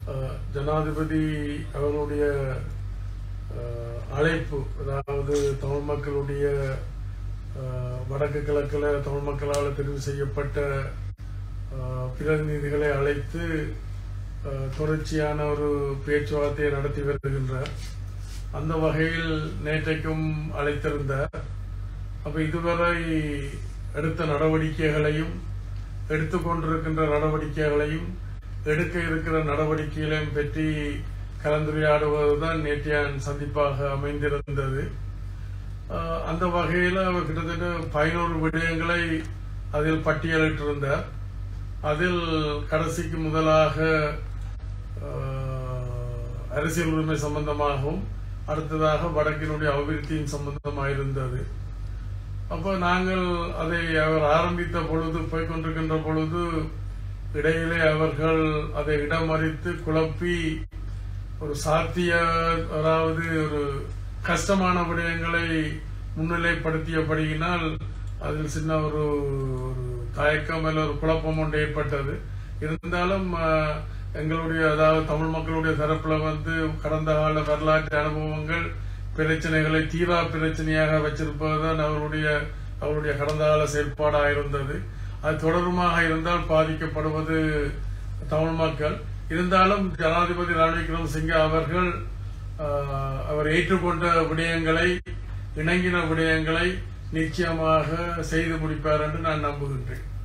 அஹ், ஜனாதிபதி அவருடைய அஹ், அழைப்பு அதாவது தமிழ் மக்களுடைய அஹ், வடக்கு கிழக்கில் தமிழ் மக்களால் தெரிவு செய்யப்பட்ட அஹ், பிரதிநிதிகளை அழைத்து அஹ், தொடர்ச்சியான ஒரு பேச்சுவார்த்தையை நடத்தி வருகின்றார் அந்த வகையில் நேற்றைக்கும் அழைத்திருந்தார் அப்ப இதுவரை எடுத்த நடவடிக்கைகளையும் எடுத்துக்கொண்டிருக்கின்ற நடவடிக்கைகளையும் எடுக்க இருக்கிற நடவடிக்கைகளையும் பற்றி கலந்துரையாடுவதுதான் நேற்றைய சந்திப்பாக அமைந்திருந்தது ஆஹ் அந்த வகையில் அவர் கிட்டத்தட்ட பதினோரு விடயங்களை அதில் பட்டியலிட்டிருந்தார் அதில் கடைசிக்கு முதலாக ஆஹ், அரசியல் உரிமை சம்பந்தமாகவும் அடுத்ததாக வடக்கினுடைய அபிவிருத்தியின் சம்பந்தமாக இருந்தது அப்போ நாங்கள் அதை அவர் ஆரம்பித்த பொழுது போய்கொண்டிருக்கின்ற பொழுது இடையிலே அவர்கள் அதை இடமறித்து குழப்பி ஒரு சாத்திய அதாவது ஒரு கஷ்டமான விடயங்களை முன்னிலைப்படுத்தியபடியினால் அதில் சின்ன ஒரு ஒரு தயக்கம் அல்ல ஒரு குழப்பம் ஒன்று ஏற்பட்டது இருந்தாலும் அஹ், எங்களுடைய அதாவது தமிழ் மக்களுடைய தரப்புல வந்து கடந்த கால வரலாற்று அனுபவங்கள் பிரச்சனைகளை தீரா பிரச்சனையாக வச்சிருப்பதுதான் அவருடைய அவருடைய கடந்த கால செயல்பாடாக இருந்தது அது தொடருமாக இருந்தால் பாதிக்கப்படுவது தமிழ் மக்கள் இருந்தாலும் ஜனாதிபதி ரணில் விக்ரமசிங்கே அவர்கள் ஆஹ், அவர் ஏற்றுக்கொண்ட விடயங்களை இணங்கின விடயங்களை நிச்சயமாக செய்து முடிப்பார் என்று நான் நம்புகின்றேன்